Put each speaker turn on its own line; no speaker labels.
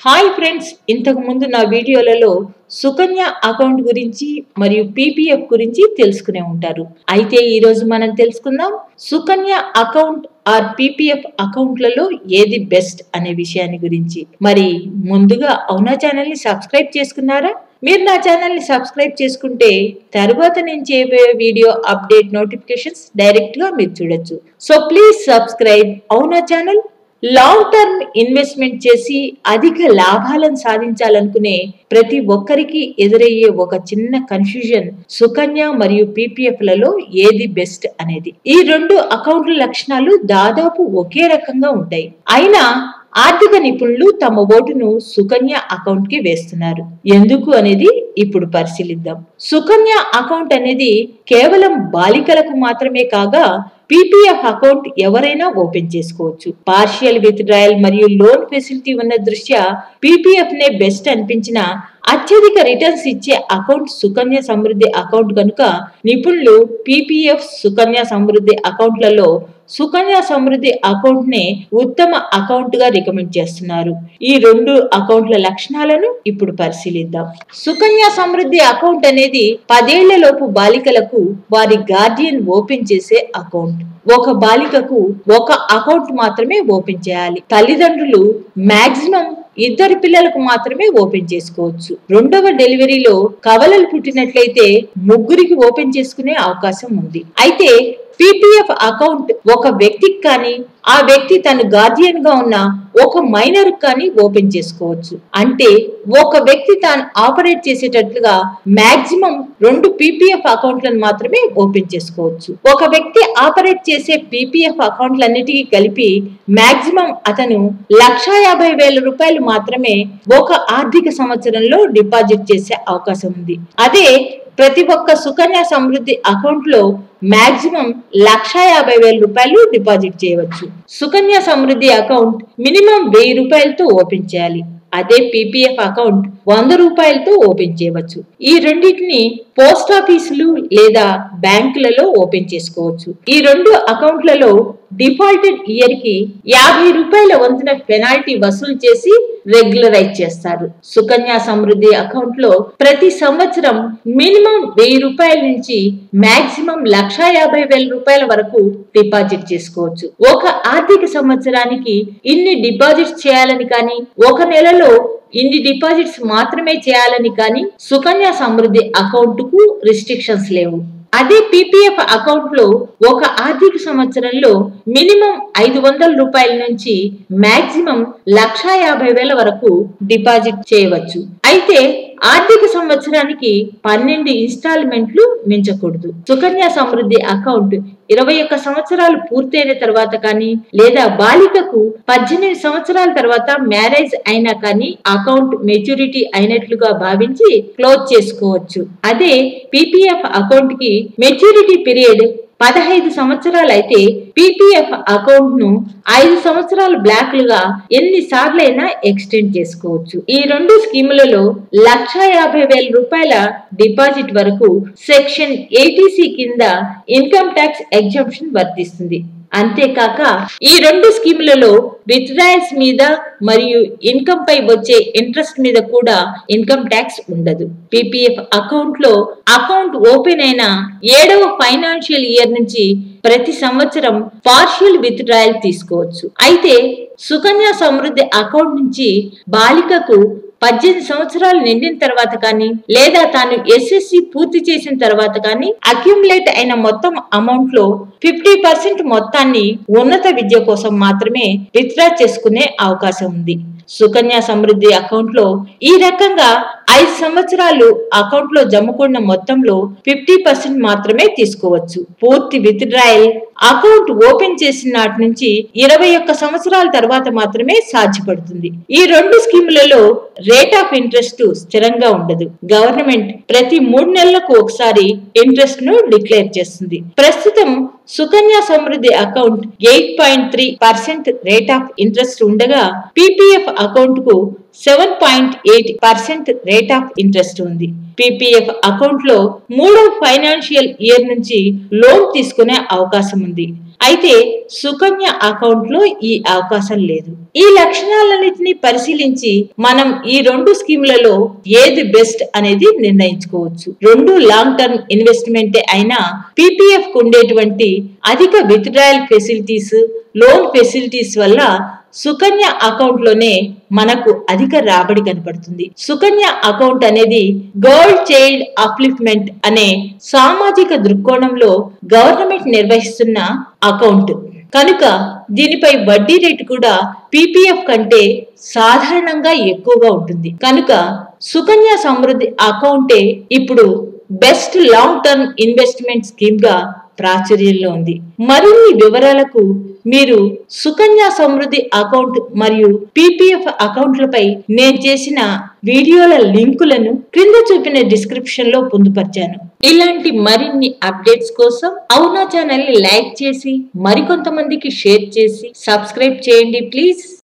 hi friends ఇంతకు ముందు నా వీడియోలలో సుకన్య అకౌంట్ గురించి మరియు పీపీఎఫ్ గురించి తెలుసుకునే ఉంటారు అయితే ఈ రోజు మనం తెలుసుకుందాం సుకన్య అకౌంట్ ఆర్ పీపీఎఫ్ అకౌంట్లలో ఏది బెస్ట్ అనే విషయాన్ని గురించి మరి ముందుగా అవునా ఛానల్ ని సబ్స్క్రైబ్ చేసుకున్నారా మీరు నా ఛానల్ ని సబ్స్క్రైబ్ చేసుకుంటే తర్వాత నేను చేయబోయే వీడియో అప్డేట్ నోటిఫికేషన్స్ డైరెక్ట్ గా మీరు చూడొచ్చు సో ప్లీజ్ సబ్స్క్రైబ్ అవునా ఛానల్ లాంగ్ టర్మ్ ఇన్వెస్ట్మెంట్ చేసి అధిక లాభాలను సాధించాలనుకునే ప్రతి ఒక్కరికి ఎదురయ్యే ఒక చిన్న కన్ఫ్యూజన్ సుకన్య మరియు పీపీఎఫ్ లలో ఏది బెస్ట్ అనేది ఈ రెండు అకౌంట్ల లక్షణాలు దాదాపు ఒకే రకంగా ఉంటాయి అయినా ఆర్థిక నిపుణులు తమ ఓటును సుకన్య అకౌంట్ కి వేస్తున్నారు ఎందుకు అనేది ఇప్పుడు పరిశీలిద్దాం సుకన్య అకౌంట్ అనేది కేవలం బాలికలకు మాత్రమే కాగా పీపీఎఫ్ అకౌంట్ ఎవరైనా ఓపెన్ చేసుకోవచ్చు పార్షియల్ విత్డ్రాయల్ మరియు లోన్ ఫెసిలిటీ ఉన్న దృష్ట్యా పీపీఎఫ్ నే బెస్ట్ అనిపించిన అత్యధిక రిటర్న్స్ ఇచ్చే అకౌంట్ సుకన్య సమృద్ధి అకౌంట్ కనుక నిపుణులు పీపీఎఫ్ సుకన్య సమృద్ధి అకౌంట్లలో సుకన్య సమృద్ధి అకౌంట్ నే ఉత్తమ అకౌంట్ గా రికమెండ్ చేస్తున్నారు ఈ రెండు అకౌంట్ల లక్షణాలను ఇప్పుడు పరిశీలిద్దాం సుకన్య సమృద్ధి అకౌంట్ అనేది పదేళ్ల లోపు బాలికలకు వారి గార్డియన్ ఓపెన్ చేసే అకౌంట్ ఒక బాలికకు ఒక అకౌంట్ మాత్రమే ఓపెన్ చేయాలి తల్లిదండ్రులు మాక్సిమం ఇద్దరు పిల్లలకు మాత్రమే ఓపెన్ చేసుకోవచ్చు రెండవ డెలివరీలో కవలలు పుట్టినట్లయితే ముగ్గురికి ఓపెన్ చేసుకునే అవకాశం ఉంది అయితే పీపీఎఫ్ అకౌంట్ ఒక వ్యక్తికి కానీ ఆ వ్యక్తి తను గార్డియన్ గా ఉన్న ఒక మైనర్ కానీ ఓపెన్ చేసుకోవచ్చు అంటే ఒక వ్యక్తి తాను ఆపరేట్ చేసేటట్లుగా మాక్సిమం రెండు పీపీఎఫ్ అకౌంట్లను మాత్రమే ఓపెన్ చేసుకోవచ్చు ఒక వ్యక్తి ఆపరేట్ చేసే పీపీఎఫ్ అకౌంట్లన్నిటికీ కలిపి మాక్సిమం అతను లక్షా యాభై వేల రూపాయలు మాత్రమే ఒక ఆర్థిక సంవత్సరంలో డిపాజిట్ చేసే అవకాశం ఉంది అదే ప్రతి ఒక్క సుకన్య సమృద్ధి అకౌంట్ లో మాక్సిమం లక్ష యాభై వేల రూపాయలు డిపాజిట్ చేయవచ్చు సుకన్య సమృద్ధి అకౌంట్ మినిమం వెయ్యి రూపాయలతో ఓపెన్ చేయాలి అదే పీపీఎఫ్ అకౌంట్ వంద రూపాయలతో ఓపెన్ చేయవచ్చు ఈ రెండింటిని పోస్ట్ ఆఫీసులు లేదా బ్యాంకులలో ఓపెన్ చేసుకోవచ్చు ఈ రెండు అకౌంట్లలో డిఫాల్టెడ్ ఇయర్ కి యాభై రూపాయల వంతున పెనాల్టీ వసూలు చేసి రెగ్యులరైజ్ చేస్తారు సుకన్య సమృద్ధి అకౌంట్ లో ప్రతి సంవత్సరం మినిమం వెయ్యి రూపాయల నుంచి మాక్సిమం లక్ష యాభై వేల రూపాయల వరకు డిపాజిట్ చేసుకోవచ్చు ఒక ఆర్థిక సంవత్సరానికి ఇన్ని డిపాజిట్స్ చేయాలని కానీ ఒక నెలలో ఇన్ని డిపాజిట్స్ మాత్రమే చేయాలని కానీ సుకన్య సమృద్ధి అకౌంట్ కు రిస్ట్రిక్షన్స్ లేవు అదే పీపీఎఫ్ అకౌంట్ లో ఒక ఆర్థిక సంవత్సరంలో మినిమం ఐదు వందల రూపాయల నుంచి మాక్సిమం లక్షా యాభై వేల వరకు డిపాజిట్ చేయవచ్చు అయితే ఆర్థిక సంవత్సరానికి పన్నెండు ఇన్స్టాల్మెంట్లు మించకూడదు సుకన్య సమృద్ధి అకౌంట్ ఇరవై ఒక్క సంవత్సరాలు పూర్తయిన తర్వాత కానీ లేదా బాలికకు పద్దెనిమిది సంవత్సరాల తర్వాత మ్యారేజ్ అయినా కానీ అకౌంట్ మెచ్యూరిటీ అయినట్లుగా భావించి క్లోజ్ చేసుకోవచ్చు అదే పీపీఎఫ్ అకౌంట్ కి మెచ్యూరిటీ పీరియడ్ పదహైదు సంవత్సరాలు అయితే పీపీఎఫ్ అకౌంట్ ను ఐదు సంవత్సరాలు బ్లాక్లుగా ఎన్ని సార్లైనా ఎక్స్టెండ్ చేసుకోవచ్చు ఈ రెండు స్కీములలో లక్ష యాభై వేల రూపాయల డిపాజిట్ వరకు సెక్షన్ ఏటీసీ కింద ఇన్కమ్ ట్యాక్స్ ఎగ్జంప్షన్ వర్తిస్తుంది అంతేకాక ఈ రెండు స్కీములలో విత్డ్రాయల్స్ మీద మరియు ఇన్కమ్ పై వచ్చే ఇంట్రెస్ట్ మీద కూడా ఇన్కమ్ ట్యాక్స్ ఉండదు పీపీఎఫ్ అకౌంట్ లో అకౌంట్ ఓపెన్ అయిన ఏడవ ఫైనాన్షియల్ ఇయర్ నుంచి ప్రతి సంవత్సరం పార్షియల్ విత్డ్రాయల్ తీసుకోవచ్చు అయితే సుకన్య సమృద్ధి అకౌంట్ నుంచి బాలికకు పద్దెనిమిది సంవత్సరాలు నిండిన తర్వాత కానీ లేదా తాను ఎస్ఎస్సి పూర్తి చేసిన తర్వాత కానీ అక్యుములేట్ అయిన మొత్తం అమౌంట్ లో ఫిఫ్టీ పర్సెంట్ మొత్తాన్ని ఉన్నత విద్య కోసం మాత్రమే విత్డ్రా చేసుకునే అవకాశం ఉంది సుకన్య సమృద్ధి అకౌంట్ లో ఈ రకంగా ఐదు సంవత్సరాలు అకౌంట్ లో జమకూడిన మొత్తంలో ఫిఫ్టీ పర్సెంట్ మాత్రమే తీసుకోవచ్చు పూర్తి విత్డ్రాయల్ అకౌంట్ ఓపెన్ చేసిన నాటి నుంచి ఇరవై ఒక్క సంవత్సరాల తర్వాత మాత్రమే సాధ్యపడుతుంది ఈ రెండు స్కీములలో రేట్ ఆఫ్ ఇంట్రెస్ట్ స్థిరంగా ఉండదు గవర్నమెంట్ ప్రతి మూడు నెలలకు ఒకసారి ఇంట్రెస్ట్ ను డిక్లేర్ చేస్తుంది ప్రస్తుతం Sukanya Samriddhi account eight point three percent rate of interest ఉండగా పీపీఎఫ్ అకౌంట్ కు seven point eight percent rate of interest ఉంది పీపీఎఫ్ అకౌంట్ లో మూడో ఫైనాన్షియల్ ఇయర్ నుంచి లోన్ తీసుకునే అవకాశం ఉంది అయితే సుకన్య అకౌంట్ లో ఈ అవకాశం లేదు ఈ లక్షణాలన్నింటినీ పరిశీలించి మనం ఈ రెండు స్కీములలో ఏది బెస్ట్ అనేది నిర్ణయించుకోవచ్చు రెండు లాంగ్ టర్మ్ ఇన్వెస్ట్మెంట్ అయినా పీపీఎఫ్ కు ఉండేటువంటి అధిక విత్డ్రాయల్ ఫెసిలిటీస్ లోన్ ఫెసిలిటీస్ వల్ల సుకన్య అకౌంట్ లోనే మనకు అధిక రాబడి కనపడుతుంది సుకన్య అకౌంట్ అనేది గర్ల్ చైల్డ్ అప్లిఫ్ట్మెంట్ అనే సామాజిక దృక్కోణంలో గవర్నమెంట్ నిర్వహిస్తున్న అకౌంట్ కనుక దీనిపై వడ్డీ రేటు కూడా పీపీఎఫ్ కంటే సాధారణంగా ఎక్కువగా ఉంటుంది కనుక సుకన్య సమృద్ధి అకౌంటే ఇప్పుడు best long term investment scheme గా ప్రాచుర్యంలో ఉంది మరిన్ని వివరాలకు మీరు సుకన్య సమృద్ధి అకౌంట్ మరియు పీపీఎఫ్ అకౌంట్లపై నేను చేసిన వీడియోల లింకులను క్రింద చూపిన డిస్క్రిప్షన్ లో పొందుపరిచాను ఇలాంటి మరిన్ని అప్డేట్స్ కోసం అవునా ఛానల్ ని లైక్ చేసి మరికొంతమందికి షేర్ చేసి సబ్స్క్రైబ్ చేయండి ప్లీజ్